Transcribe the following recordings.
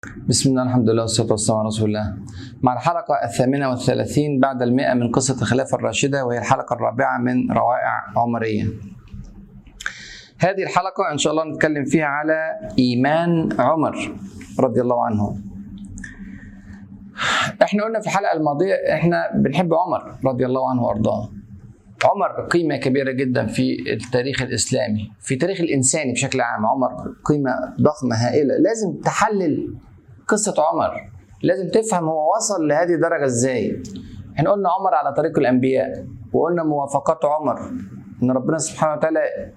بسم الله الحمد لله والصلاة والسلام على رسول الله مع الحلقة الثامنة والثلاثين بعد المئة من قصة الخلافة الراشدة وهي الحلقة الرابعة من روائع عمرية هذه الحلقة إن شاء الله نتكلم فيها على إيمان عمر رضي الله عنه احنا قلنا في الحلقة الماضية احنا بنحب عمر رضي الله عنه وارضاه عمر قيمة كبيرة جدا في التاريخ الإسلامي في تاريخ الإنساني بشكل عام عمر قيمة ضخمة هائلة لازم تحلل قصة عمر لازم تفهم هو وصل لهذه الدرجة ازاي احنا قلنا عمر على طريق الأنبياء وقلنا موافقات عمر ان ربنا سبحانه وتعالى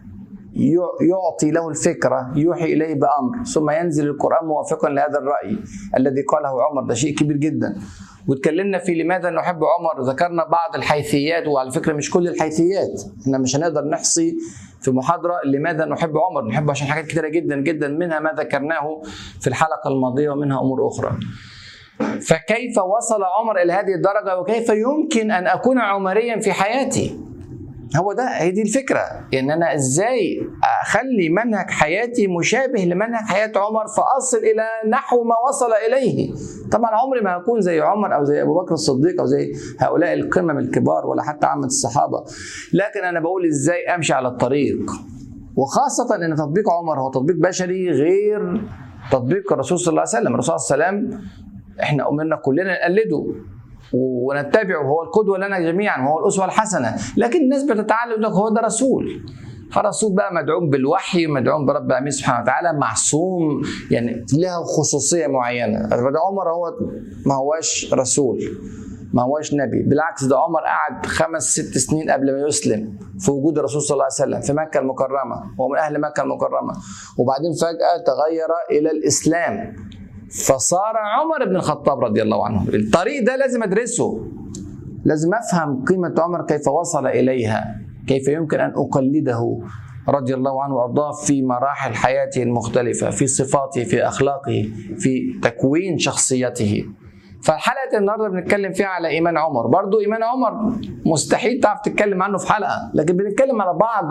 يعطي له الفكرة يوحي إليه بأمر ثم ينزل القرآن موافقا لهذا الرأي الذي قاله عمر ده شيء كبير جدا واتكلمنا في لماذا نحب عمر ذكرنا بعض الحيثيات وعلى فكرة مش كل الحيثيات احنا مش هنقدر نحصي في محاضرة لماذا نحب عمر نحبه عشان حاجات كثيرة جدا جدا منها ما ذكرناه في الحلقة الماضية ومنها أمور أخرى فكيف وصل عمر إلى هذه الدرجة وكيف يمكن أن أكون عمريا في حياتي هو ده هي دي الفكره ان انا ازاي اخلي منهج حياتي مشابه لمنهج حياه عمر فاصل الى نحو ما وصل اليه طبعا عمري ما هكون زي عمر او زي ابو بكر الصديق او زي هؤلاء القمم الكبار ولا حتى عامه الصحابه لكن انا بقول ازاي امشي على الطريق وخاصه ان تطبيق عمر هو تطبيق بشري غير تطبيق الرسول صلى الله عليه وسلم الرسول صلى الله عليه وسلم احنا امرنا كلنا نقلده ونتبعه هو القدوه لنا جميعا وهو الاسوه الحسنه لكن الناس بتتعلم يقول لك هو ده رسول فالرسول بقى مدعوم بالوحي مدعوم برب العالمين سبحانه وتعالى معصوم يعني له خصوصيه معينه ده عمر هو ما هواش رسول ما هواش نبي بالعكس ده عمر قعد خمس ست سنين قبل ما يسلم في وجود الرسول صلى الله عليه وسلم في مكة المكرمة هو من أهل مكة المكرمة وبعدين فجأة تغير إلى الإسلام فصار عمر بن الخطاب رضي الله عنه الطريق ده لازم ادرسه لازم افهم قيمه عمر كيف وصل اليها كيف يمكن ان اقلده رضي الله عنه وارضاه في مراحل حياته المختلفه في صفاته في اخلاقه في تكوين شخصيته فالحلقه النهارده بنتكلم فيها على ايمان عمر برضو ايمان عمر مستحيل تعرف تتكلم عنه في حلقه لكن بنتكلم على بعض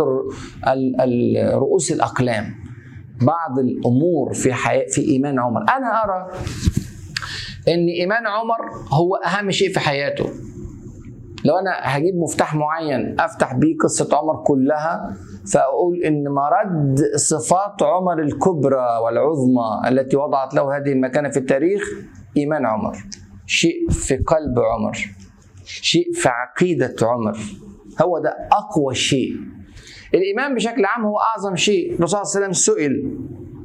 رؤوس الاقلام بعض الامور في حياة في ايمان عمر انا ارى ان ايمان عمر هو اهم شيء في حياته لو انا هجيب مفتاح معين افتح بيه قصه عمر كلها فاقول ان مرد صفات عمر الكبرى والعظمى التي وضعت له هذه المكانه في التاريخ ايمان عمر شيء في قلب عمر شيء في عقيده عمر هو ده اقوى شيء الإيمان بشكل عام هو أعظم شيء الرسول صلى الله عليه وسلم سئل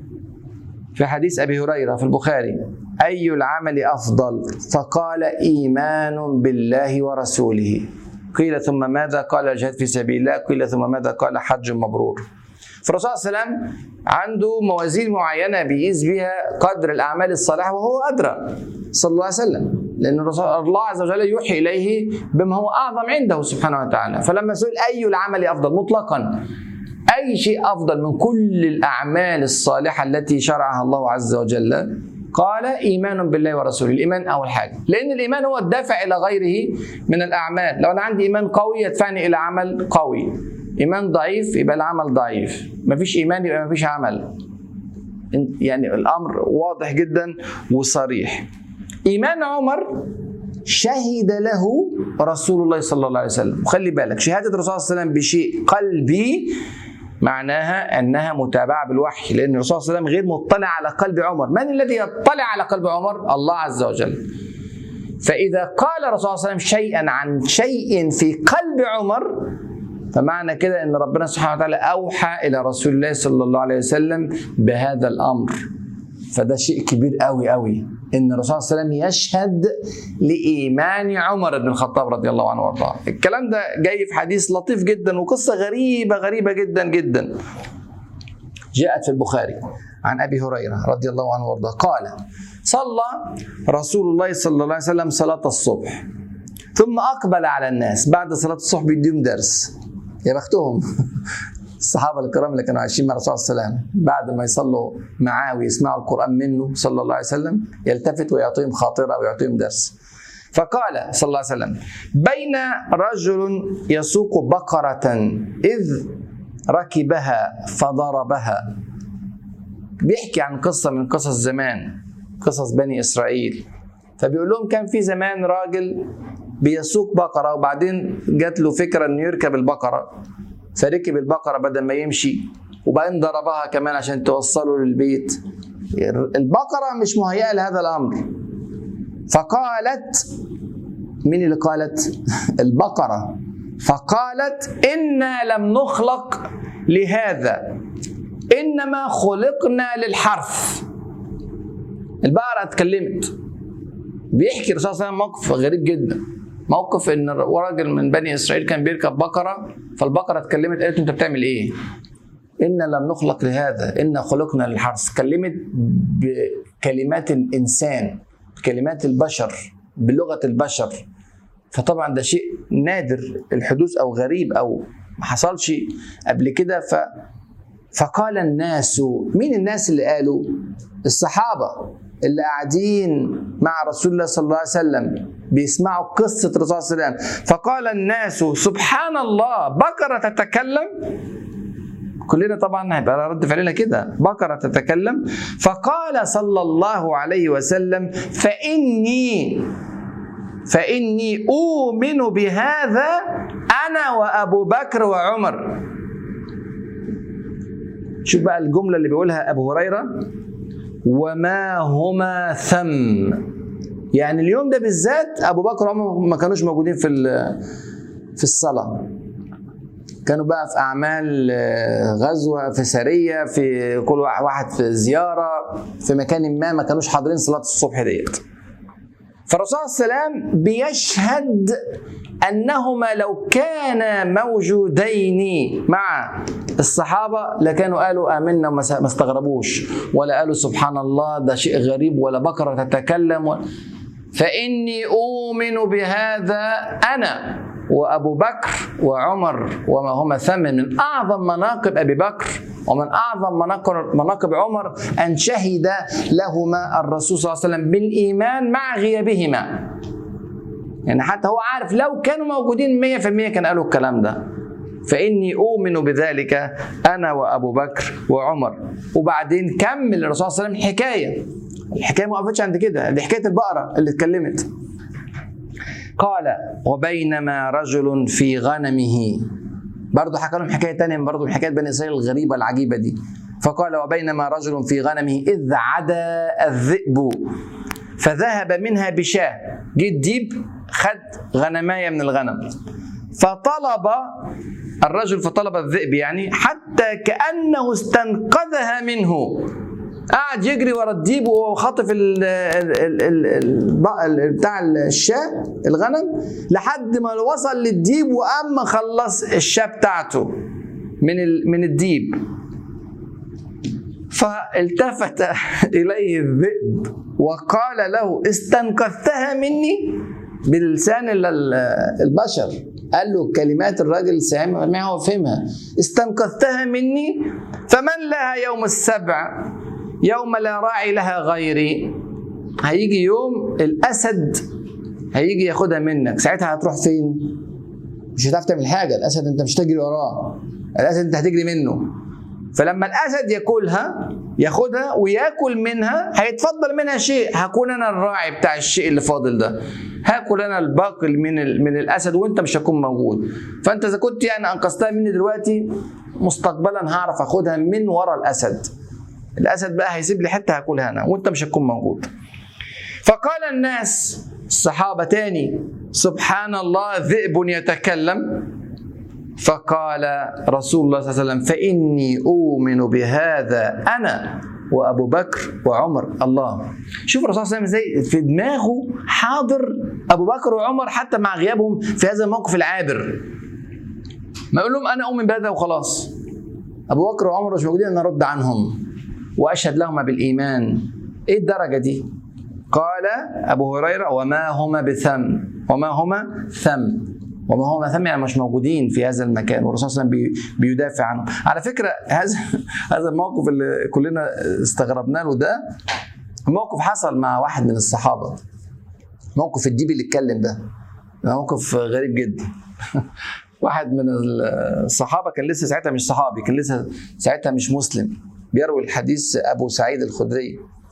في حديث أبي هريرة في البخاري أي العمل أفضل فقال إيمان بالله ورسوله قيل ثم ماذا قال الجهاد في سبيل الله قيل ثم ماذا قال حج مبرور فالرسول صلى الله عليه وسلم عنده موازين معينة بيقيس بها قدر الأعمال الصالحة وهو أدرى صلى الله عليه وسلم لأن الله عز وجل يوحي إليه بما هو أعظم عنده سبحانه وتعالى فلما سئل أي العمل أفضل مطلقا أي شيء أفضل من كل الأعمال الصالحة التي شرعها الله عز وجل قال إيمان بالله ورسوله الإيمان أول حاجة لأن الإيمان هو الدافع إلى غيره من الأعمال لو أنا عندي إيمان قوي يدفعني إلى عمل قوي إيمان ضعيف يبقى العمل ضعيف مفيش إيمان يبقى مفيش عمل يعني الأمر واضح جدا وصريح إيمان عمر شهد له رسول الله صلى الله عليه وسلم وخلي بالك شهادة الرسول صلى الله عليه وسلم بشيء قلبي معناها انها متابعه بالوحي لان الرسول صلى الله عليه وسلم غير مطلع على قلب عمر، من الذي يطلع على قلب عمر؟ الله عز وجل. فاذا قال الرسول صلى الله عليه وسلم شيئا عن شيء في قلب عمر فمعنى كده ان ربنا سبحانه وتعالى اوحى الى رسول الله صلى الله عليه وسلم بهذا الامر. فده شيء كبير قوي قوي ان الرسول صلى الله عليه وسلم يشهد لايمان عمر بن الخطاب رضي الله عنه وارضاه الكلام ده جاي في حديث لطيف جدا وقصه غريبه غريبه جدا جدا جاءت في البخاري عن ابي هريره رضي الله عنه وارضاه قال صلى رسول الله صلى الله عليه وسلم صلاه الصبح ثم اقبل على الناس بعد صلاه الصبح بيديهم درس يا بختهم الصحابه الكرام اللي كانوا عايشين مع الرسول صلى الله عليه وسلم بعد ما يصلوا معاه ويسمعوا القران منه صلى الله عليه وسلم يلتفت ويعطيهم خاطره ويعطيهم درس فقال صلى الله عليه وسلم بين رجل يسوق بقره اذ ركبها فضربها بيحكي عن قصه من قصص زمان قصص بني اسرائيل فبيقول لهم كان في زمان راجل بيسوق بقره وبعدين جات له فكره انه يركب البقره فركب البقره بدل ما يمشي وبعدين ضربها كمان عشان توصله للبيت البقره مش مهيئه لهذا الامر فقالت مين اللي قالت البقره فقالت انا لم نخلق لهذا انما خلقنا للحرث البقره اتكلمت بيحكي الرسول صلى الله عليه وسلم موقف غريب جدا موقف ان راجل من بني اسرائيل كان بيركب بقره فالبقره اتكلمت قالت له انت بتعمل ايه؟ إنا لم نخلق لهذا إنا خلقنا للحرث اتكلمت بكلمات الإنسان بكلمات البشر بلغة البشر فطبعا ده شيء نادر الحدوث أو غريب أو ما حصلش قبل كده ف فقال الناس مين الناس اللي قالوا الصحابة اللي قاعدين مع رسول الله صلى الله عليه وسلم بيسمعوا قصة الرسول صلى الله عليه وسلم فقال الناس سبحان الله بقرة تتكلم كلنا طبعا هيبقى رد فعلنا كده بقرة تتكلم فقال صلى الله عليه وسلم فإني فإني أؤمن بهذا أنا وأبو بكر وعمر شوف بقى الجملة اللي بيقولها أبو هريرة وما هما ثم يعني اليوم ده بالذات أبو بكر وعمر ما كانوش موجودين في في الصلاة كانوا بقى في اعمال غزوه في سريه في كل واحد في زياره في مكان ما ما كانوش حاضرين صلاه الصبح ديت فالرسول صلى الله عليه وسلم بيشهد انهما لو كانا موجودين مع الصحابه لكانوا قالوا امنا وما استغربوش ولا قالوا سبحان الله ده شيء غريب ولا بقره تتكلم و... فاني اؤمن بهذا انا وابو بكر وعمر وما هما ثمن من اعظم مناقب ابي بكر ومن اعظم مناقب مناقب عمر ان شهد لهما الرسول صلى الله عليه وسلم بالايمان مع غيابهما. يعني حتى هو عارف لو كانوا موجودين 100% كان قالوا الكلام ده. فاني اؤمن بذلك انا وابو بكر وعمر وبعدين كمل الرسول صلى الله عليه وسلم حكايه الحكايه ما وقفتش عند كده دي حكايه البقره اللي اتكلمت قال وبينما رجل في غنمه برضه حكى لهم حكايه ثانيه برضه من حكايه بني اسرائيل الغريبه العجيبه دي فقال وبينما رجل في غنمه اذ عدا الذئب فذهب منها بشاه جه الديب خد غنمايه من الغنم فطلب الرجل فطلب الذئب يعني حتى كانه استنقذها منه قعد يجري ورا الديب وهو خاطف ال ال ال ال بتاع الشاة الغنم لحد ما وصل للديب واما خلص الشاة بتاعته من من الديب فالتفت اليه الذئب وقال له استنقذتها مني بلسان البشر قال له كلمات الراجل سامع هو فهمها استنقذتها مني فمن لها يوم السبع يوم لا راعي لها غيري هيجي يوم الاسد هيجي ياخدها منك ساعتها هتروح فين مش هتعرف تعمل حاجه الاسد انت مش تجري وراه الاسد انت هتجري منه فلما الاسد ياكلها ياخدها وياكل منها هيتفضل منها شيء هكون انا الراعي بتاع الشيء اللي فاضل ده هاكل انا الباقي من من الاسد وانت مش هكون موجود فانت اذا كنت يعني انقذتها مني دلوقتي مستقبلا هعرف اخدها من ورا الاسد الاسد بقى هيسيب لي حته هاكلها انا وانت مش هتكون موجود فقال الناس الصحابه تاني سبحان الله ذئب يتكلم فقال رسول الله صلى الله عليه وسلم فاني اؤمن بهذا انا وابو بكر وعمر الله شوف الرسول صلى الله عليه وسلم ازاي في دماغه حاضر ابو بكر وعمر حتى مع غيابهم في هذا الموقف العابر ما يقول لهم انا اؤمن بهذا وخلاص ابو بكر وعمر مش موجودين انا ارد عنهم واشهد لهما بالايمان ايه الدرجه دي قال ابو هريره وما هما بثم وما هما ثم وما هما ثم يعني مش موجودين في هذا المكان والرسول صلى الله عليه وسلم بيدافع عنهم على فكره هذا هذا الموقف اللي كلنا استغربنا له ده موقف حصل مع واحد من الصحابه موقف الديب اللي اتكلم ده موقف غريب جدا واحد من الصحابه كان لسه ساعتها مش صحابي كان لسه ساعتها مش مسلم بيروي الحديث ابو سعيد الخدري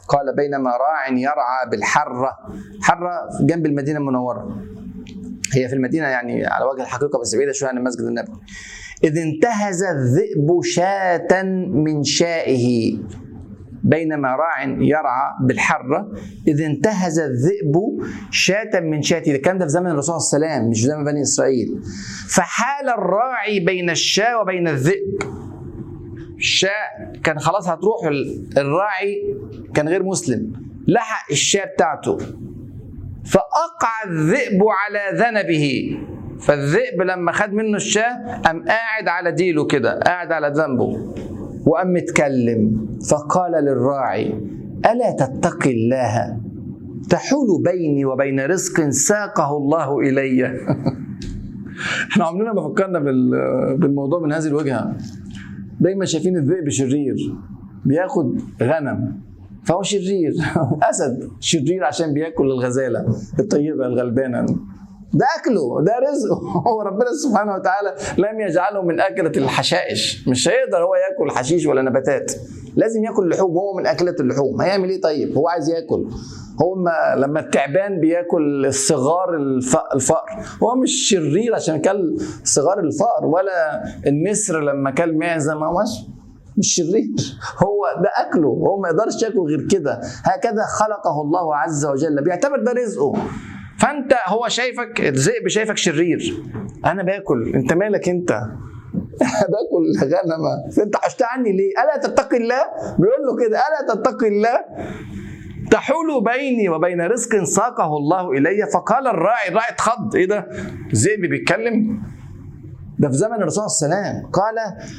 قال بينما راع يرعى بالحرة حرة جنب المدينة المنورة هي في المدينة يعني على وجه الحقيقة بس بعيدة شوية عن المسجد النبوي إذ انتهز الذئب شاة من شائه بينما راع يرعى بالحرة إذ انتهز الذئب شاة من شاته ده كان ده في زمن الرسول صلى الله عليه وسلم مش في زمن بني إسرائيل فحال الراعي بين الشاة وبين الذئب الشاة كان خلاص هتروح الراعي كان غير مسلم لحق الشاة بتاعته فأقع الذئب على ذنبه فالذئب لما خد منه الشاة قام قاعد على ديله كده قاعد على ذنبه وقام متكلم فقال للراعي ألا تتقي الله تحول بيني وبين رزق ساقه الله إلي احنا عمرنا ما فكرنا بالموضوع من هذه الوجهة دايما شايفين الذئب شرير بياخد غنم فهو شرير اسد شرير عشان بياكل الغزاله الطيبه الغلبانه ده اكله ده رزقه هو ربنا سبحانه وتعالى لم يجعله من اكله الحشائش مش هيقدر هو ياكل حشيش ولا نباتات لازم ياكل لحوم هو من اكله اللحوم هيعمل ايه طيب هو عايز ياكل هو ما لما التعبان بياكل الصغار الفأر هو مش شرير عشان كل صغار الفأر ولا النسر لما كل معزه ما مش مش شرير هو ده اكله هو ما يقدرش ياكل غير كده هكذا خلقه الله عز وجل بيعتبر ده رزقه فانت هو شايفك الذئب شايفك شرير انا باكل انت مالك انت باكل غنمه انت حشت عني ليه الا تتقي الله بيقول له كده الا تتقي الله تحول بيني وبين رزق ساقه الله الي فقال الراعي الراعي اتخض ايه ده ذئب بيتكلم ده في زمن الرسول صلى الله عليه وسلم قال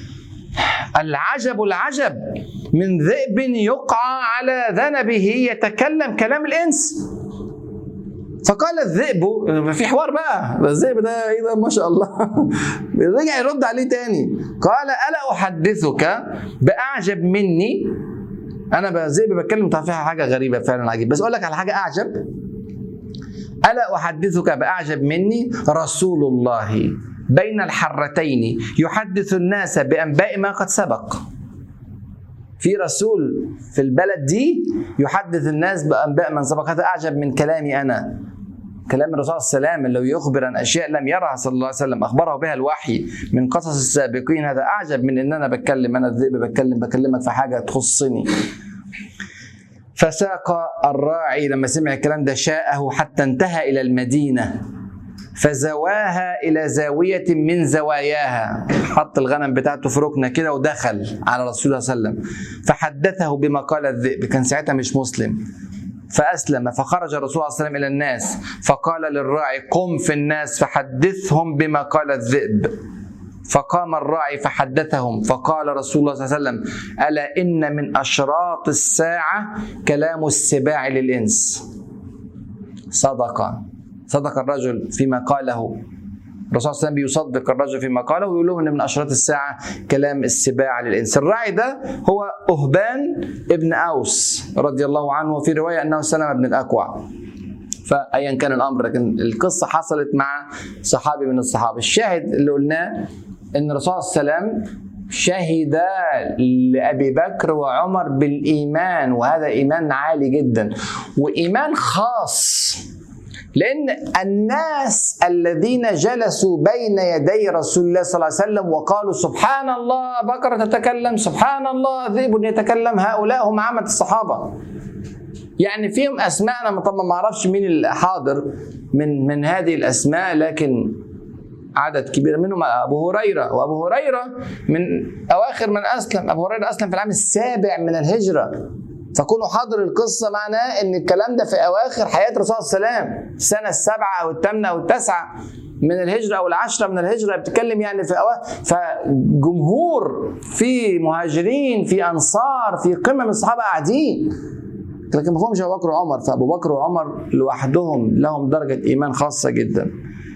العجب العجب من ذئب يقع على ذنبه يتكلم كلام الانس فقال الذئب في حوار بقى الذئب ده ايه ده ما شاء الله رجع يرد عليه تاني قال الا احدثك باعجب مني انا الذئب بتكلم فيها حاجه غريبه فعلا عجيب بس اقول لك على حاجه اعجب الا احدثك باعجب مني رسول الله بين الحرتين يحدث الناس بانباء ما قد سبق في رسول في البلد دي يحدث الناس بانباء من سبق هذا اعجب من كلامي انا كلام الرسول صلى الله عليه وسلم لو يخبر عن اشياء لم يرها صلى الله عليه وسلم اخبره بها الوحي من قصص السابقين هذا اعجب من ان انا بتكلم انا الذئب بتكلم بكلمك في حاجه تخصني فساق الراعي لما سمع الكلام ده شاءه حتى انتهى الى المدينه فزواها الى زاويه من زواياها حط الغنم بتاعته في ركنه كده ودخل على رسول الله صلى الله عليه وسلم فحدثه بما قال الذئب كان ساعتها مش مسلم فأسلم فخرج الرسول صلى الله عليه وسلم إلى الناس فقال للراعي قم في الناس فحدثهم بما قال الذئب فقام الراعي فحدثهم فقال رسول الله صلى الله عليه وسلم ألا إن من أشراط الساعة كلام السباع للإنس صدق صدق الرجل فيما قاله الرسول صلى الله عليه وسلم بيصدق الرجل فيما قاله ويقول لهم ان من اشراط الساعه كلام السباع للانس الراعي ده هو اهبان ابن اوس رضي الله عنه وفي روايه انه سلم بن الاكوع فايا كان الامر لكن القصه حصلت مع صحابي من الصحابه الشاهد اللي قلناه ان الرسول صلى الله عليه وسلم شهد لابي بكر وعمر بالايمان وهذا ايمان عالي جدا وايمان خاص لأن الناس الذين جلسوا بين يدي رسول الله صلى الله عليه وسلم وقالوا سبحان الله بقرة تتكلم سبحان الله ذئب يتكلم هؤلاء هم عامة الصحابة يعني فيهم أسماء أنا طبعا ما أعرفش مين الحاضر من من هذه الأسماء لكن عدد كبير منهم أبو هريرة وأبو هريرة من أواخر من أسلم أبو هريرة أسلم في العام السابع من الهجرة فكونوا حاضر القصة معناه ان الكلام ده في اواخر حياة الرسول صلى الله عليه وسلم السنة السابعة او الثامنة او التاسعة من الهجرة او العشرة من الهجرة بتتكلم يعني في أواخر فجمهور في مهاجرين في انصار في قمة من الصحابة قاعدين لكن ما فيهمش ابو بكر وعمر فابو بكر وعمر لوحدهم لهم درجة ايمان خاصة جدا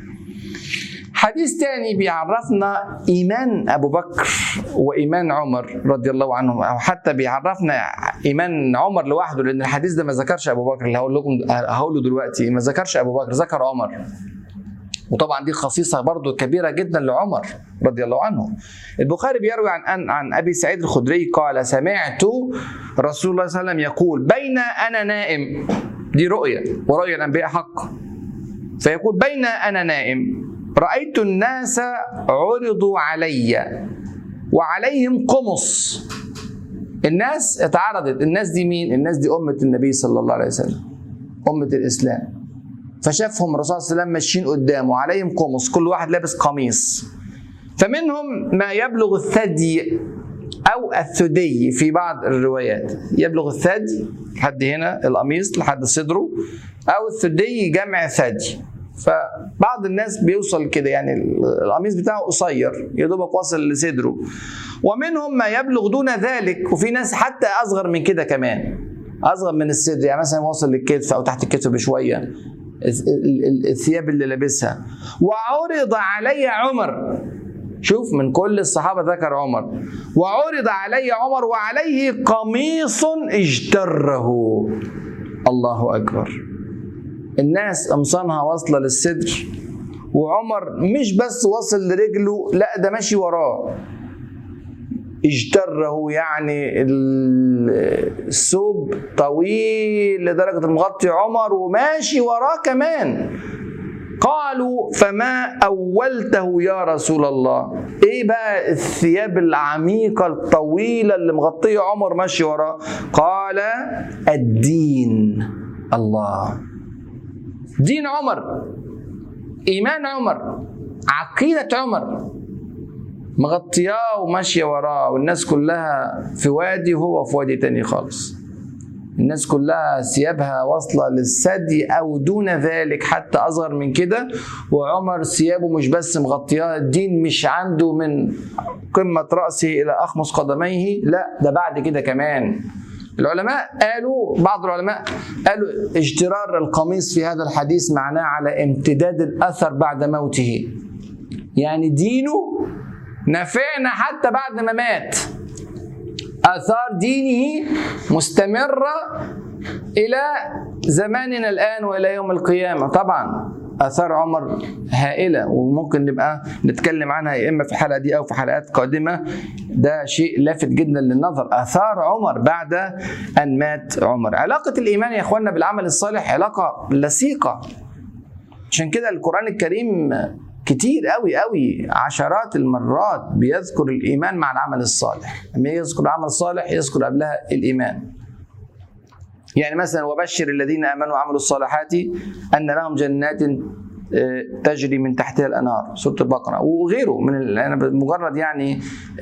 حديث تاني بيعرفنا ايمان ابو بكر وايمان عمر رضي الله عنهم او حتى بيعرفنا ايمان عمر لوحده لان الحديث ده ما ذكرش ابو بكر اللي هقول لكم هقوله دلوقتي ما ذكرش ابو بكر ذكر عمر وطبعا دي خصيصه برضو كبيره جدا لعمر رضي الله عنه البخاري بيروي عن عن ابي سعيد الخدري قال سمعت رسول الله صلى الله عليه وسلم يقول بين انا نائم دي رؤيه ورؤيا الانبياء حق فيقول بين انا نائم رايت الناس عرضوا علي وعليهم قمص الناس اتعرضت الناس دي مين الناس دي امه النبي صلى الله عليه وسلم امه الاسلام فشافهم الرسول صلى الله عليه وسلم ماشيين قدامه عليهم قمص كل واحد لابس قميص فمنهم ما يبلغ الثدي او الثدي في بعض الروايات يبلغ الثدي لحد هنا القميص لحد صدره او الثدي جمع ثدي فبعض الناس بيوصل كده يعني القميص بتاعه قصير يا دوبك واصل لصدره ومنهم ما يبلغ دون ذلك وفي ناس حتى اصغر من كده كمان اصغر من الصدر يعني مثلا واصل للكتف او تحت الكتف بشويه الثياب اللي لابسها وعرض علي عمر شوف من كل الصحابة ذكر عمر وعرض علي عمر وعليه قميص اجتره الله أكبر الناس قمصانها واصلة للصدر وعمر مش بس واصل لرجله لا ده ماشي وراه اجتره يعني الثوب طويل لدرجة المغطي عمر وماشي وراه كمان قالوا فما أولته يا رسول الله إيه بقى الثياب العميقة الطويلة اللي مغطية عمر ماشي وراه قال الدين الله دين عمر إيمان عمر عقيدة عمر مغطياه وماشيه وراه والناس كلها في وادي وهو في وادي تاني خالص الناس كلها ثيابها واصلة للثدي أو دون ذلك حتى أصغر من كده وعمر ثيابه مش بس مغطياه الدين مش عنده من قمة رأسه إلى أخمص قدميه لا ده بعد كده كمان العلماء قالوا بعض العلماء قالوا اجترار القميص في هذا الحديث معناه على امتداد الأثر بعد موته يعني دينه نفعنا حتى بعد ما مات آثار دينه مستمرة إلى زماننا الآن وإلى يوم القيامة طبعا آثار عمر هائلة وممكن نبقى نتكلم عنها يا إما في الحلقة دي أو في حلقات قادمة ده شيء لافت جدا للنظر آثار عمر بعد أن مات عمر علاقة الإيمان يا إخواننا بالعمل الصالح علاقة لصيقة عشان كده القرآن الكريم كتير قوي قوي عشرات المرات بيذكر الايمان مع العمل الصالح لما يذكر العمل الصالح يذكر قبلها الايمان يعني مثلا وبشر الذين امنوا وعملوا الصالحات ان لهم جنات تجري من تحتها الانهار سوره البقره وغيره من انا مجرد يعني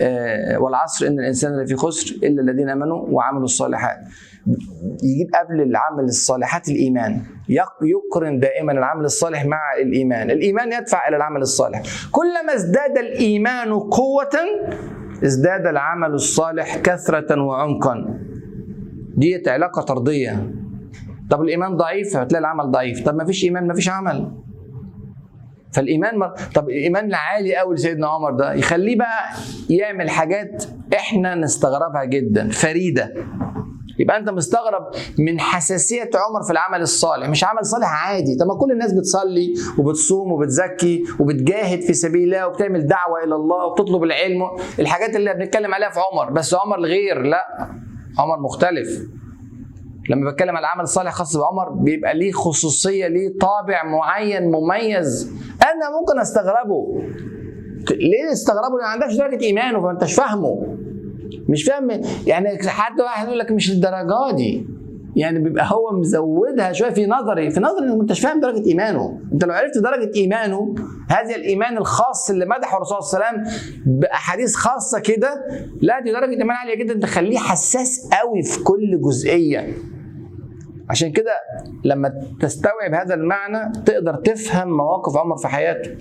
والعصر ان الانسان لفي خسر الا الذين امنوا وعملوا الصالحات يجيب قبل العمل الصالحات الايمان يقرن دائما العمل الصالح مع الايمان الايمان يدفع الى العمل الصالح كلما ازداد الايمان قوه ازداد العمل الصالح كثره وعمقا ديت علاقه طرديه طب الايمان ضعيف هتلاقي العمل ضعيف طب ما فيش ايمان ما فيش عمل فالايمان ما... طب الايمان العالي قوي لسيدنا عمر ده يخليه بقى يعمل حاجات احنا نستغربها جدا فريده يبقى انت مستغرب من حساسيه عمر في العمل الصالح مش عمل صالح عادي طب ما كل الناس بتصلي وبتصوم وبتزكي وبتجاهد في سبيل الله وبتعمل دعوه الى الله وبتطلب العلم الحاجات اللي بنتكلم عليها في عمر بس عمر الغير لا عمر مختلف لما بتكلم على العمل الصالح خاص بعمر بيبقى ليه خصوصيه ليه طابع معين مميز انا ممكن استغربه ليه استغربه ما عندكش درجه ايمانه فانت مش فاهمه مش فاهم يعني حد واحد يقول لك مش للدرجه دي يعني بيبقى هو مزودها شويه في نظري في نظري انت مش فاهم درجه ايمانه انت لو عرفت درجه ايمانه هذا الايمان الخاص اللي مدحه الرسول صلى الله عليه وسلم باحاديث خاصه كده لا دي درجه ايمان عاليه جدا تخليه حساس قوي في كل جزئيه عشان كده لما تستوعب هذا المعنى تقدر تفهم مواقف عمر في حياته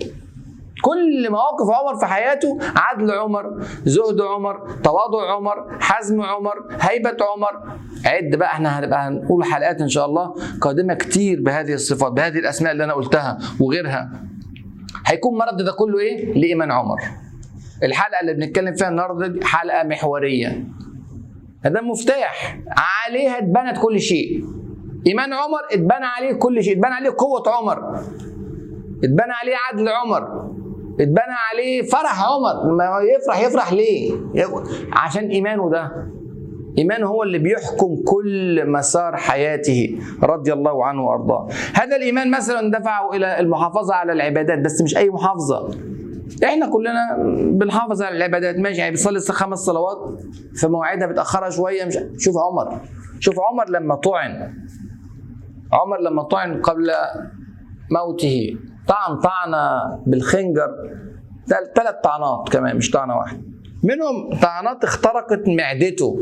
كل مواقف عمر في حياته عدل عمر زهد عمر تواضع عمر حزم عمر هيبة عمر عد بقى احنا هنبقى هنقول حلقات ان شاء الله قادمة كتير بهذه الصفات بهذه الاسماء اللي انا قلتها وغيرها هيكون مرد ده كله ايه لإيمان عمر الحلقة اللي بنتكلم فيها النهارده دي حلقة محورية هذا مفتاح عليها اتبنت كل شيء ايمان عمر اتبنى عليه كل شيء اتبنى عليه قوه عمر اتبنى عليه عدل عمر اتبنى عليه فرح عمر ما يفرح يفرح ليه عشان ايمانه ده ايمانه هو اللي بيحكم كل مسار حياته رضي الله عنه وارضاه هذا الايمان مثلا دفعه الى المحافظه على العبادات بس مش اي محافظه احنا كلنا بنحافظ على العبادات ماشي يعني بتصلي خمس صلوات في مواعيدها بتاخرها شويه مش شوف عمر شوف عمر لما طعن عمر لما طعن قبل موته طعن طعنه بالخنجر ثلاث طعنات كمان مش طعنه واحده منهم طعنات اخترقت معدته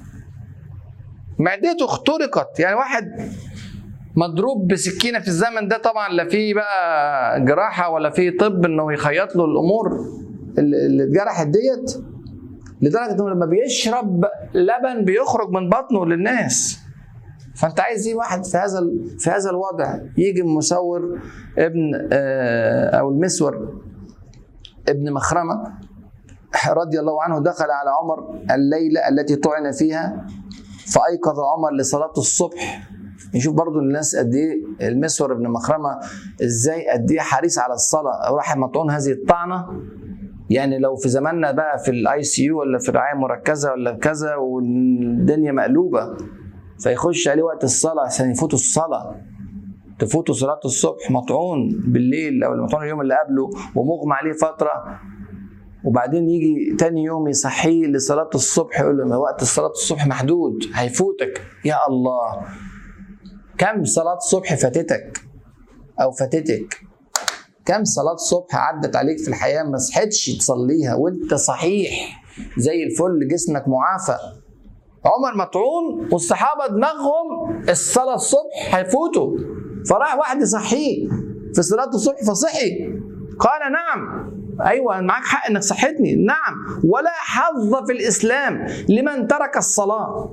معدته اخترقت يعني واحد مضروب بسكينه في الزمن ده طبعا لا في بقى جراحه ولا في طب انه يخيط له الامور اللي اتجرحت ديت لدرجه انه لما بيشرب لبن بيخرج من بطنه للناس فانت عايز ايه واحد في هذا في هذا الوضع يجي المصور ابن او المسور ابن مخرمه رضي الله عنه دخل على عمر الليله التي طعن فيها فايقظ عمر لصلاه الصبح نشوف برضو الناس قد ايه المسور ابن مخرمه ازاي قد ايه حريص على الصلاه راح مطعون هذه الطعنه يعني لو في زماننا بقى في الاي سي يو ولا في رعايه مركزه ولا كذا والدنيا مقلوبه فيخش عليه وقت الصلاه عشان يفوتوا الصلاه تفوتوا صلاه الصبح مطعون بالليل او مطعون اليوم اللي قبله ومغمى عليه فتره وبعدين يجي تاني يوم يصحيه لصلاة الصبح يقول له وقت صلاة الصبح محدود هيفوتك يا الله كم صلاة صبح فاتتك أو فاتتك كم صلاة صبح عدت عليك في الحياة ما صحتش تصليها وانت صحيح زي الفل جسمك معافى عمر مطعون والصحابة دماغهم الصلاة الصبح هيفوتوا فراح واحد يصحيه في صلاة الصبح فصحي قال نعم ايوه معاك حق انك صحتني نعم ولا حظ في الاسلام لمن ترك الصلاه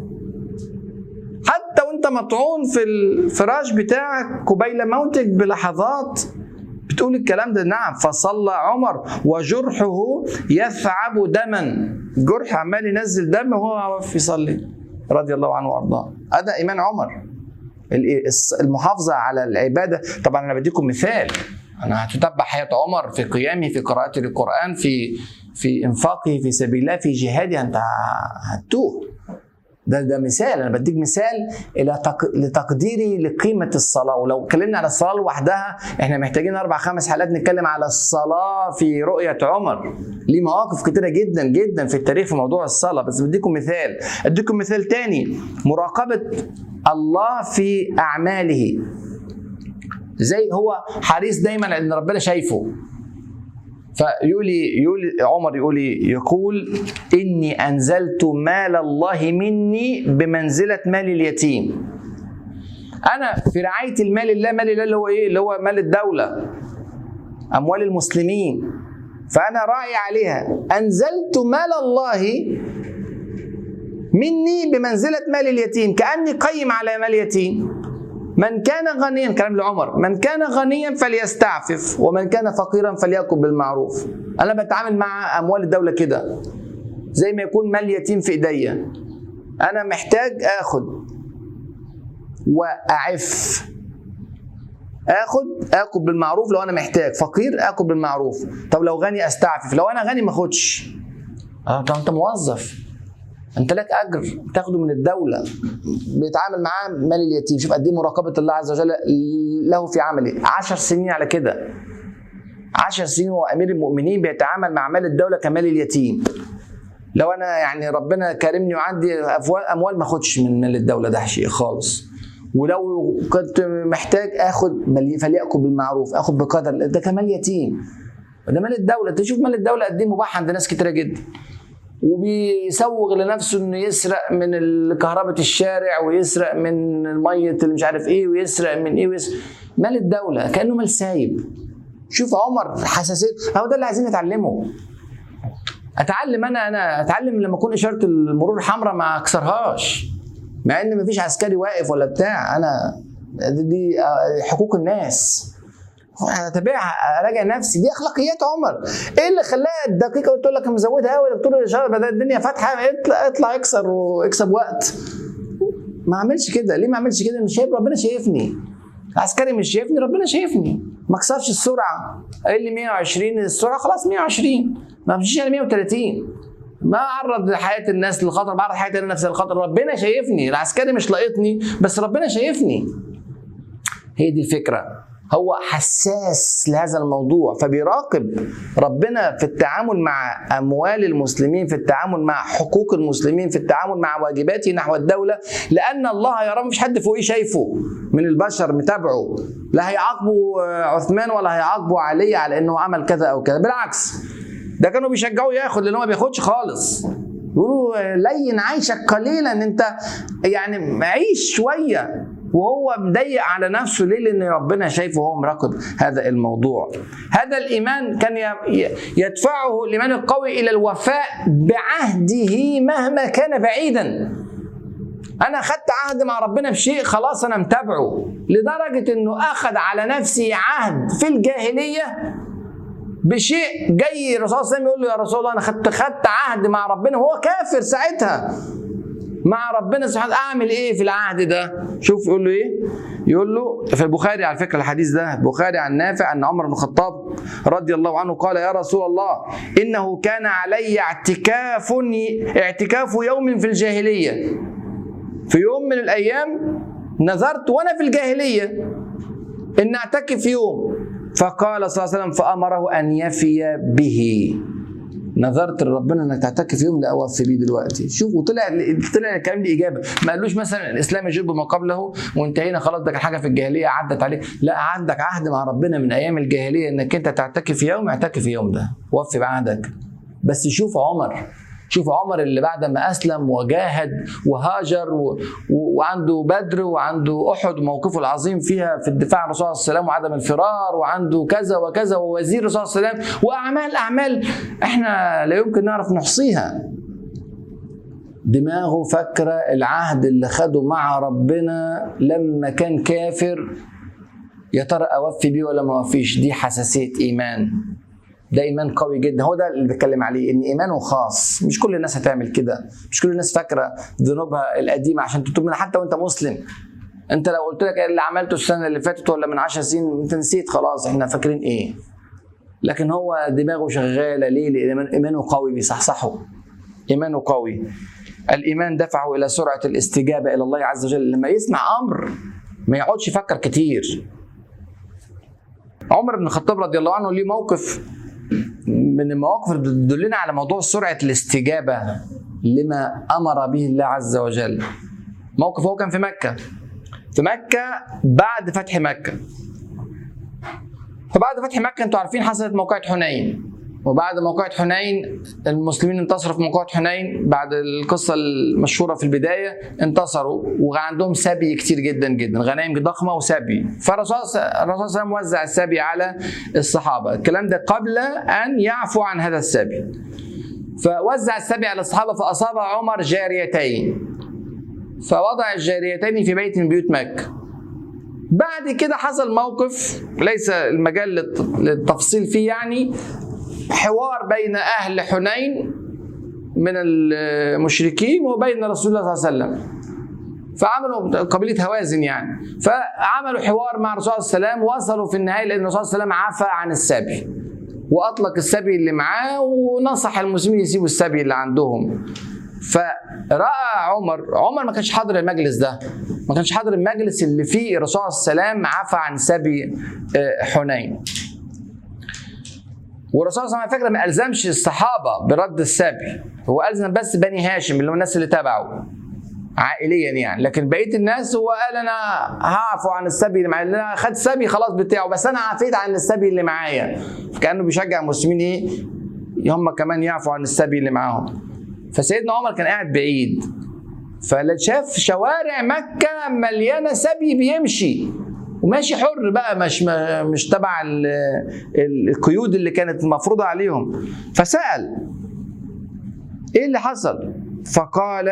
حتى وانت مطعون في الفراش بتاعك قبيل موتك بلحظات بتقول الكلام ده نعم فصلى عمر وجرحه يثعب دما جرح عمال ينزل دم وهو واقف يصلي رضي الله عنه وارضاه هذا ايمان عمر المحافظه على العباده طبعا انا بديكم مثال انا هتتبع حياه عمر في قيامه في قراءته للقران في في انفاقه في سبيل الله في جهاده انت هتوه ده ده مثال انا بديك مثال الى تق... لتقديري لقيمه الصلاه ولو اتكلمنا على الصلاه لوحدها احنا محتاجين اربع خمس حلقات نتكلم على الصلاه في رؤيه عمر ليه مواقف كتيره جدا جدا في التاريخ في موضوع الصلاه بس بديكم مثال اديكم مثال تاني مراقبه الله في اعماله زي هو حريص دايما ان ربنا شايفه فيقول يقول عمر يقول يقول اني انزلت مال الله مني بمنزله مال اليتيم انا في رعايه المال الله مال الله اللي هو ايه اللي هو مال الدوله اموال المسلمين فانا راعي عليها انزلت مال الله مني بمنزله مال اليتيم كاني قيم على مال اليتيم من كان غنيا كلام لعمر من كان غنيا فليستعفف ومن كان فقيرا فليأكل بالمعروف انا بتعامل مع اموال الدوله كده زي ما يكون مال يتيم في ايديا انا محتاج اخد واعف اخد اكل بالمعروف لو انا محتاج فقير اكل بالمعروف طب لو غني استعفف لو انا غني ما اخدش اه طب انت موظف انت لك اجر تاخده من الدوله بيتعامل معاه مال اليتيم شوف قد ايه مراقبه الله عز وجل له في عمله 10 سنين على كده 10 سنين هو امير المؤمنين بيتعامل مع مال الدوله كمال اليتيم لو انا يعني ربنا كرمني وعندي اموال ما اخدش من مال الدوله ده شيء خالص ولو كنت محتاج اخد فليأكل بالمعروف اخد بقدر ده كمال يتيم ده مال الدوله تشوف مال الدوله قد ايه مباح عند ناس كتيره جدا وبيسوغ لنفسه انه يسرق من كهرباء الشارع ويسرق من الميه اللي مش عارف ايه ويسرق من ايه ويسرق مال الدوله كانه مال سايب شوف عمر حساسيه هو ده اللي عايزين نتعلمه اتعلم انا انا اتعلم لما اكون اشاره المرور حمراء ما اكسرهاش مع ان مفيش عسكري واقف ولا بتاع انا دي حقوق الناس اتابعها اراجع نفسي دي اخلاقيات عمر ايه اللي خلاها الدقيقه قلت لك مزودها قوي دكتور الاشاره بدل الدنيا فاتحه اطلع اطلع اكسر واكسب وقت ما اعملش كده ليه ما اعملش كده مش شايف ربنا شايفني العسكري مش شايفني ربنا شايفني ما كسرش السرعه قال لي 120 السرعه خلاص 120 ما مشيش على 130 ما عرض حياه الناس للخطر بعرض حياه الناس للخطر ربنا شايفني العسكري مش لاقطني بس ربنا شايفني هي دي الفكره هو حساس لهذا الموضوع فبيراقب ربنا في التعامل مع اموال المسلمين في التعامل مع حقوق المسلمين في التعامل مع واجباته نحو الدوله لان الله يرى مفيش حد فوقيه شايفه من البشر متابعه لا هيعاقبوا عثمان ولا هيعاقبوا علي على انه عمل كذا او كذا بالعكس ده كانوا بيشجعوه ياخد لان هو ما بياخدش خالص يقولوا لين عيشك قليلا انت يعني عيش شويه وهو مضيق على نفسه ليه؟ لان ربنا شايفه وهو مراقب هذا الموضوع. هذا الايمان كان يدفعه الايمان القوي الى الوفاء بعهده مهما كان بعيدا. انا اخذت عهد مع ربنا بشيء خلاص انا متابعه لدرجه انه اخذ على نفسي عهد في الجاهليه بشيء جاي الرسول صلى الله عليه وسلم يقول له يا رسول الله انا خدت خدت عهد مع ربنا وهو كافر ساعتها مع ربنا سبحانه اعمل ايه في العهد ده شوف يقول له ايه يقول له في البخاري على فكره الحديث ده البخاري عن نافع ان عمر بن الخطاب رضي الله عنه قال يا رسول الله انه كان علي اعتكاف اعتكاف يوم في الجاهليه في يوم من الايام نذرت وانا في الجاهليه ان اعتكف يوم فقال صلى الله عليه وسلم فامره ان يفي به نظرت لربنا انك تعتكف يوم لا اوفي بيه دلوقتي شوف وطلع طلع الكلام دي اجابه ما قالوش مثلا الاسلام يجب ما قبله وانتهينا خلاص ده كان حاجه في الجاهليه عدت عليك لا عندك عهد مع ربنا من ايام الجاهليه انك انت تعتكف يوم اعتكف يوم ده وفي بعهدك بس شوف عمر شوف عمر اللي بعد ما اسلم وجاهد وهاجر و... و... وعنده بدر وعنده احد وموقفه العظيم فيها في الدفاع عن الرسول صلى الله عليه وسلم وعدم الفرار وعنده كذا وكذا ووزير الرسول صلى الله عليه وسلم واعمال اعمال احنا لا يمكن نعرف نحصيها دماغه فاكره العهد اللي خده مع ربنا لما كان كافر يا ترى اوفي بيه ولا ما اوفيش دي حساسيه ايمان ده ايمان قوي جدا هو ده اللي بتكلم عليه ان ايمانه خاص مش كل الناس هتعمل كده مش كل الناس فاكره ذنوبها القديمه عشان تتوب منها حتى وانت مسلم انت لو قلت لك اللي عملته السنه اللي فاتت ولا من 10 سنين انت نسيت خلاص احنا فاكرين ايه لكن هو دماغه شغاله ليه لان ايمانه قوي بيصحصحه ايمانه قوي الايمان دفعه الى سرعه الاستجابه الى الله عز وجل لما يسمع امر ما يقعدش يفكر كتير عمر بن الخطاب رضي الله عنه ليه موقف من المواقف اللي بتدلنا على موضوع سرعه الاستجابه لما امر به الله عز وجل. موقف هو كان في مكه. في مكه بعد فتح مكه. فبعد فتح مكه انتوا عارفين حصلت موقعة حنين. وبعد موقعة حنين المسلمين انتصروا في موقعة حنين بعد القصة المشهورة في البداية انتصروا وعندهم سبي كتير جدا جدا غنائم ضخمة وسبي فالرسول صلى الله عليه وسلم وزع السبي على الصحابة الكلام ده قبل أن يعفو عن هذا السبي فوزع السبي على الصحابة فأصاب عمر جاريتين فوضع الجاريتين في بيت من بيوت مكة بعد كده حصل موقف ليس المجال للتفصيل فيه يعني حوار بين اهل حنين من المشركين وبين رسول الله صلى الله عليه وسلم فعملوا قبيله هوازن يعني فعملوا حوار مع الرسول صلى الله عليه وسلم وصلوا في النهايه لان الرسول صلى الله عليه وسلم عفى عن السبي واطلق السبي اللي معاه ونصح المسلمين يسيبوا السبي اللي عندهم فراى عمر عمر ما كانش حاضر المجلس ده ما كانش حاضر المجلس اللي فيه الرسول صلى الله عليه وسلم عفى عن سبي حنين والرسول صلى الله عليه وسلم ما الزمش الصحابه برد السبي هو الزم بس بني هاشم اللي هم الناس اللي تبعه عائليا يعني لكن بقيه الناس هو قال انا هعفو عن السبي اللي معايا انا خدت سبي خلاص بتاعه بس انا عفيت عن السبي اللي معايا فكانه بيشجع المسلمين ايه هم كمان يعفوا عن السبي اللي معاهم فسيدنا عمر كان قاعد بعيد فشاف شوارع مكه مليانه سبي بيمشي وماشي حر بقى مش مش تبع القيود اللي كانت مفروضه عليهم فسال ايه اللي حصل فقال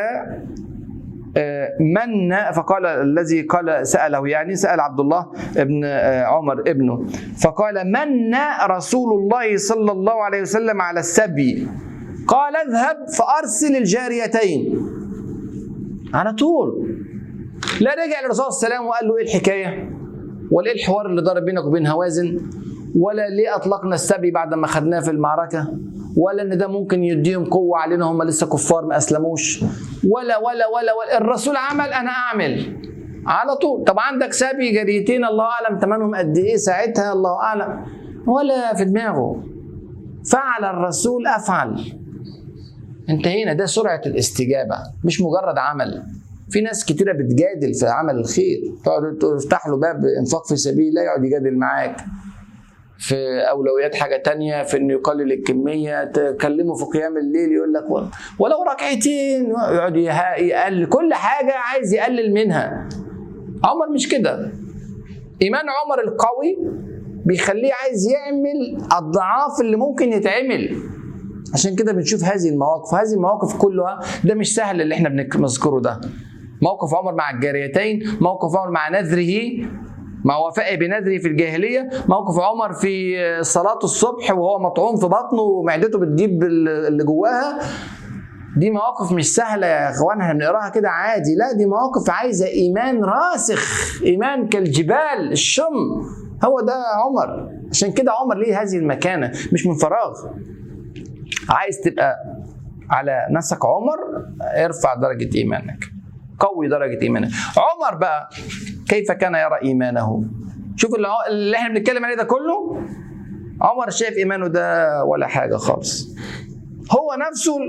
من فقال الذي قال سأله يعني سأل عبد الله ابن عمر ابنه فقال من رسول الله صلى الله عليه وسلم على السبي قال اذهب فأرسل الجاريتين على طول لا رجع للرسول صلى الله عليه وسلم وقال له ايه الحكايه ولا ايه الحوار اللي ضرب بينك وبين هوازن ولا ليه اطلقنا السبي بعد ما خدناه في المعركه ولا ان ده ممكن يديهم قوه علينا هم لسه كفار ما اسلموش ولا ولا ولا, ولا الرسول عمل انا اعمل على طول طب عندك سبي جريتين الله اعلم ثمنهم قد ايه ساعتها الله اعلم ولا في دماغه فعل الرسول افعل انتهينا ده سرعه الاستجابه مش مجرد عمل في ناس كتيره بتجادل في عمل الخير تقعد تفتح له باب انفاق في سبيل الله يقعد يجادل معاك في اولويات حاجه تانية في انه يقلل الكميه تكلمه في قيام الليل يقول لك ولو ركعتين يقعد يقلل كل حاجه عايز يقلل منها عمر مش كده ايمان عمر القوي بيخليه عايز يعمل اضعاف اللي ممكن يتعمل عشان كده بنشوف هذه المواقف هذه المواقف كلها ده مش سهل اللي احنا بنذكره ده موقف عمر مع الجاريتين موقف عمر مع نذره مع وفائه بنذره في الجاهليه موقف عمر في صلاه الصبح وهو مطعون في بطنه ومعدته بتجيب اللي جواها دي مواقف مش سهلة يا اخوان احنا بنقراها كده عادي لا دي مواقف عايزة ايمان راسخ ايمان كالجبال الشم هو ده عمر عشان كده عمر ليه هذه المكانة مش من فراغ عايز تبقى على نسق عمر ارفع درجة ايمانك قوي درجة ايمانك عمر بقى كيف كان يرى ايمانه شوف اللي احنا بنتكلم عليه ده كله عمر شايف ايمانه ده ولا حاجة خالص هو نفسه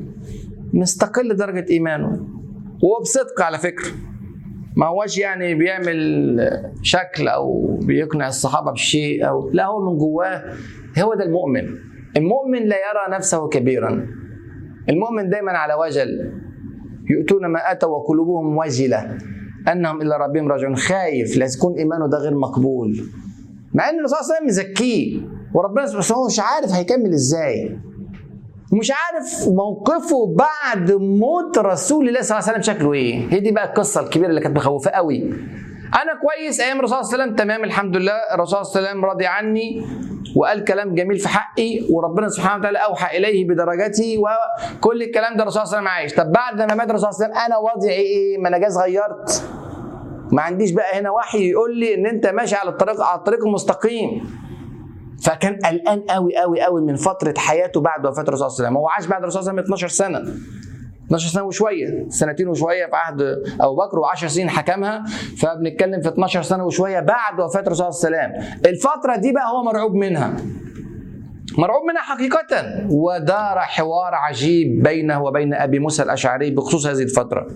مستقل درجة إيمانه وبصدق على فكرة ما هوش يعني بيعمل شكل أو بيقنع الصحابة بشيء أو لا هو من جواه هو ده المؤمن المؤمن لا يرى نفسه كبيرا المؤمن دايما على وجل يؤتون ما أتوا وقلوبهم وجلة أنهم إلى ربهم راجعون خايف لا يكون إيمانه ده غير مقبول مع أن الرسول صلى الله عليه وسلم مزكيه وربنا سبحانه وتعالى مش عارف هيكمل إزاي ومش عارف موقفه بعد موت رسول الله صلى الله عليه وسلم شكله ايه هي دي بقى القصه الكبيره اللي كانت مخوفه قوي انا كويس ايام الرسول صلى الله عليه وسلم تمام الحمد لله الرسول صلى الله عليه وسلم راضي عني وقال كلام جميل في حقي وربنا سبحانه وتعالى اوحى اليه بدرجتي وكل الكلام ده الرسول صلى الله عليه وسلم عايش طب بعد ما مات الرسول صلى الله عليه وسلم انا وضعي ايه ما انا جاي غيرت ما عنديش بقى هنا وحي يقول لي ان انت ماشي على الطريق على الطريق المستقيم فكان قلقان قوي قوي قوي من فتره حياته بعد وفاه الرسول صلى الله عليه وسلم هو عاش بعد الرسول صلى الله عليه وسلم 12 سنه 12 سنه وشويه سنتين وشويه في عهد ابو بكر و10 سنين حكمها فبنتكلم في 12 سنه وشويه بعد وفاه الرسول صلى الله عليه وسلم الفتره دي بقى هو مرعوب منها مرعوب منها حقيقة ودار حوار عجيب بينه وبين أبي موسى الأشعري بخصوص هذه الفترة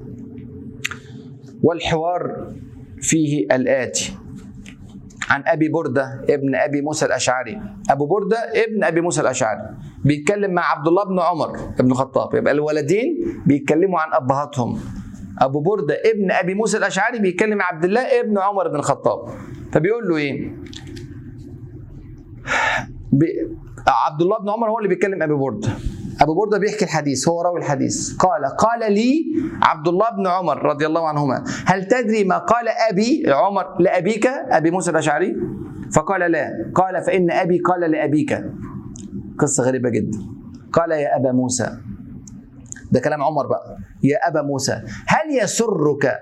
والحوار فيه الآتي عن ابي برده ابن ابي موسى الاشعري ابو برده ابن ابي موسى الاشعري بيتكلم مع عبد الله بن عمر ابن الخطاب يبقى الولدين بيتكلموا عن ابهاتهم ابو برده ابن ابي موسى الاشعري بيتكلم مع عبد الله ابن عمر بن الخطاب فبيقول له ايه بي... عبد الله بن عمر هو اللي بيتكلم ابي برده ابو برده بيحكي الحديث هو راوي الحديث قال قال لي عبد الله بن عمر رضي الله عنهما هل تدري ما قال ابي عمر لابيك ابي موسى الاشعري فقال لا قال فان ابي قال لابيك قصه غريبه جدا قال يا ابا موسى ده كلام عمر بقى يا ابا موسى هل يسرك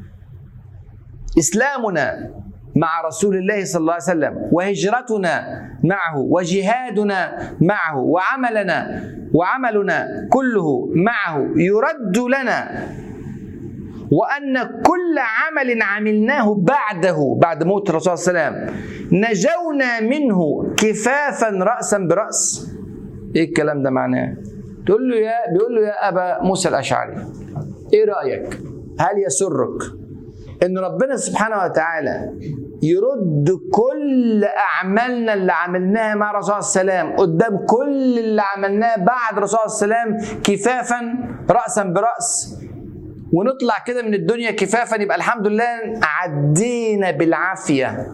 اسلامنا مع رسول الله صلى الله عليه وسلم وهجرتنا معه وجهادنا معه وعملنا وعملنا كله معه يرد لنا وأن كل عمل عملناه بعده بعد موت الرسول صلى الله عليه وسلم نجونا منه كفافا رأسا برأس ايه الكلام ده معناه تقول له يا بيقول له يا ابا موسى الاشعري ايه رايك هل يسرك ان ربنا سبحانه وتعالى يرد كل اعمالنا اللي عملناها مع الرسول صلى الله عليه وسلم قدام كل اللي عملناه بعد الرسول صلى الله عليه وسلم كفافا راسا براس ونطلع كده من الدنيا كفافا يبقى الحمد لله عدينا بالعافيه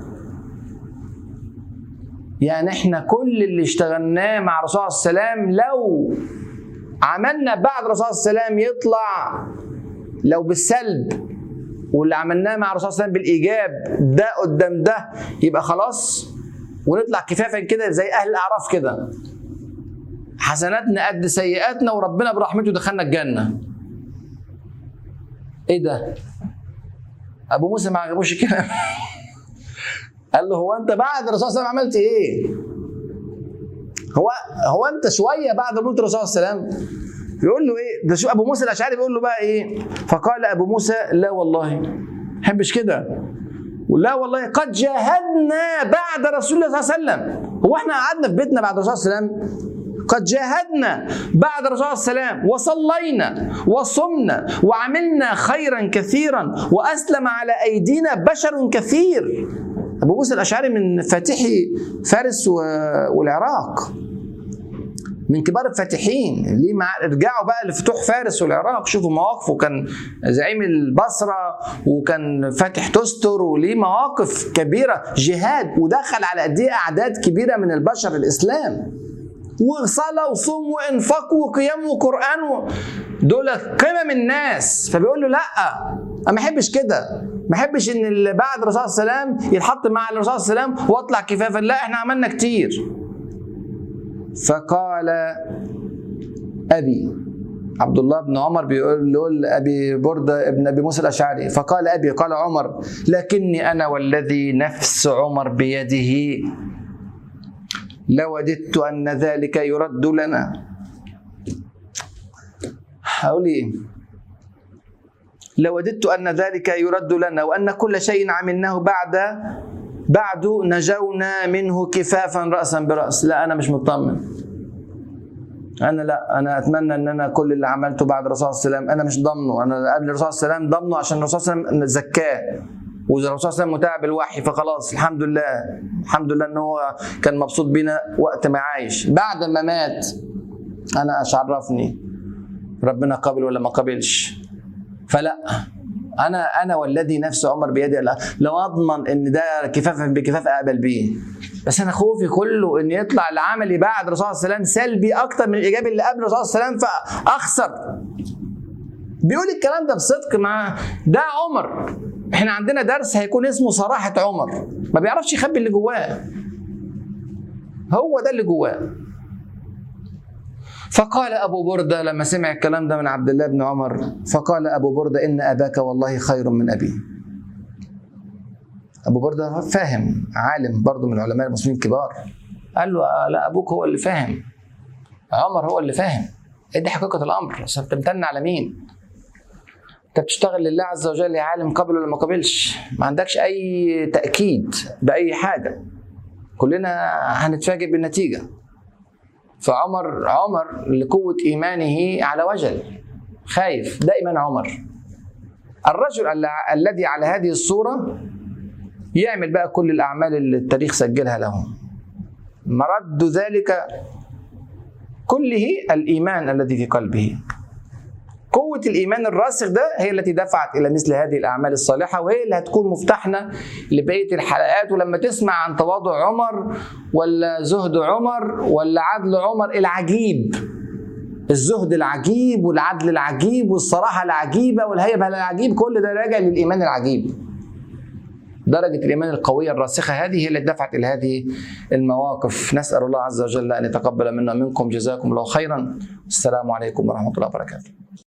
يعني احنا كل اللي اشتغلناه مع الرسول صلى الله عليه وسلم لو عملنا بعد الرسول صلى الله عليه وسلم يطلع لو بالسلب واللي عملناه مع الرسول صلى الله عليه وسلم بالايجاب ده قدام ده يبقى خلاص ونطلع كفافا كده زي اهل الاعراف كده حسناتنا قد سيئاتنا وربنا برحمته دخلنا الجنه ايه ده ابو موسى ما عجبوش الكلام قال له هو انت بعد الرسول صلى الله عليه وسلم عملت ايه؟ هو هو انت شويه بعد موت الرسول صلى الله عليه وسلم بيقول له ايه؟ ده شو ابو موسى الاشعري بيقول له بقى ايه؟ فقال ابو موسى لا والله ما بحبش كده ولا والله قد جاهدنا بعد رسول الله صلى الله عليه وسلم هو احنا قعدنا في بيتنا بعد الرسول صلى الله عليه وسلم قد جاهدنا بعد الرسول صلى الله عليه وسلم وصلينا وصمنا وعملنا خيرا كثيرا واسلم على ايدينا بشر كثير ابو موسى الاشعري من فاتحي فارس والعراق من كبار الفاتحين ليه مع ارجعوا بقى لفتوح فارس والعراق شوفوا مواقفه كان زعيم البصره وكان فاتح تستر وليه مواقف كبيره جهاد ودخل على قد ايه اعداد كبيره من البشر الاسلام وصلاه وصوم وانفاق وقيام وقران و... دول قمم الناس فبيقول له لا انا ما احبش كده ما احبش ان اللي بعد الرسول صلى الله عليه وسلم يتحط مع الرسول صلى الله عليه وسلم واطلع كفافا لا احنا عملنا كتير فقال ابي عبد الله بن عمر بيقول له ابي برده ابن ابي موسى الاشعري فقال ابي قال عمر لكني انا والذي نفس عمر بيده لوددت ان ذلك يرد لنا هقول ايه لوددت ان ذلك يرد لنا وان كل شيء عملناه بعد بعد نجونا منه كفافا راسا براس لا انا مش مطمن انا لا انا اتمنى ان انا كل اللي عملته بعد الرسول صلى الله عليه وسلم انا مش ضامنه انا قبل الرسول صلى الله عليه وسلم ضامنه عشان الرسول صلى الله عليه وسلم زكاه والرسول صلى الله عليه وسلم متابع بالوحي فخلاص الحمد لله الحمد لله ان هو كان مبسوط بينا وقت ما عايش بعد ما مات انا ايش عرفني ربنا قبل ولا ما قبلش فلا انا انا والذي نفس عمر بيدي لو اضمن ان ده كفافا بكفاف اقبل بيه بس انا خوفي كله ان يطلع العملي بعد الرسول صلى الله عليه وسلم سلبي اكتر من الايجابي اللي قبل الرسول صلى الله عليه وسلم فاخسر بيقول الكلام ده بصدق مع ده عمر احنا عندنا درس هيكون اسمه صراحة عمر ما بيعرفش يخبي اللي جواه هو ده اللي جواه فقال أبو بردة لما سمع الكلام ده من عبد الله بن عمر فقال أبو بردة إن أباك والله خير من أبي أبو بردة فاهم عالم برضه من علماء المسلمين الكبار قال له لا أبوك هو اللي فاهم عمر هو اللي فاهم إيه دي حقيقة الأمر عشان تمتن على مين انت بتشتغل لله عز وجل يا عالم قبل ولا ما قبلش ما عندكش اي تاكيد باي حاجه كلنا هنتفاجئ بالنتيجه فعمر عمر لقوه ايمانه على وجل خايف دائما عمر الرجل الذي على هذه الصوره يعمل بقى كل الاعمال اللي التاريخ سجلها له مرد ذلك كله الايمان الذي في قلبه قوة الإيمان الراسخ ده هي التي دفعت إلى مثل هذه الأعمال الصالحة وهي اللي هتكون مفتاحنا لبقية الحلقات ولما تسمع عن تواضع عمر ولا زهد عمر ولا عدل عمر العجيب الزهد العجيب والعدل العجيب والصراحة العجيبة والهيبة العجيب كل ده راجع للإيمان العجيب درجة الإيمان القوية الراسخة هذه هي اللي دفعت إلى هذه المواقف نسأل الله عز وجل أن يتقبل منا ومنكم جزاكم الله خيرا السلام عليكم ورحمة الله وبركاته